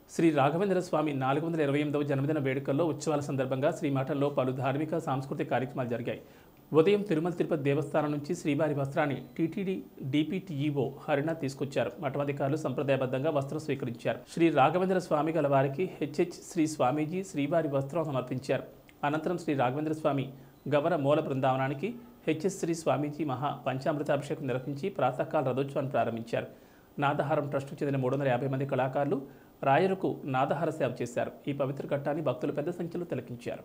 శ్రీ రాఘవేంద్ర స్వామి నాలుగు వందల ఇరవై ఎనిమిదవ జన్మదిన వేడుకల్లో ఉత్సవాల సందర్భంగా శ్రీమఠంలో పలు ధార్మిక సాంస్కృతిక కార్యక్రమాలు జరిగాయి ఉదయం తిరుమల తిరుపతి దేవస్థానం నుంచి శ్రీవారి వస్త్రాన్ని టీటీడీ డిపిటిఈఓ హరిణ తీసుకొచ్చారు మఠాధికారులు సంప్రదాయబద్ధంగా వస్త్రం స్వీకరించారు శ్రీ రాఘవేంద్ర స్వామి గల వారికి హెచ్హెచ్ శ్రీ స్వామీజీ శ్రీవారి వస్త్రం సమర్పించారు అనంతరం శ్రీ రాఘవేంద్ర స్వామి గవర మూల బృందావనానికి హెచ్ఎస్ శ్రీ స్వామీజీ మహా పంచామృతాభిషేకం నిర్వహించి ప్రాతకాల రథోత్సవాన్ని ప్రారంభించారు నాదహారం ట్రస్టుకు చెందిన మూడు వందల యాభై మంది కళాకారులు రాయరుకు నాదహార సేవ చేశారు ఈ పవిత్ర ఘట్టాన్ని భక్తులు పెద్ద సంఖ్యలో తిలకించారు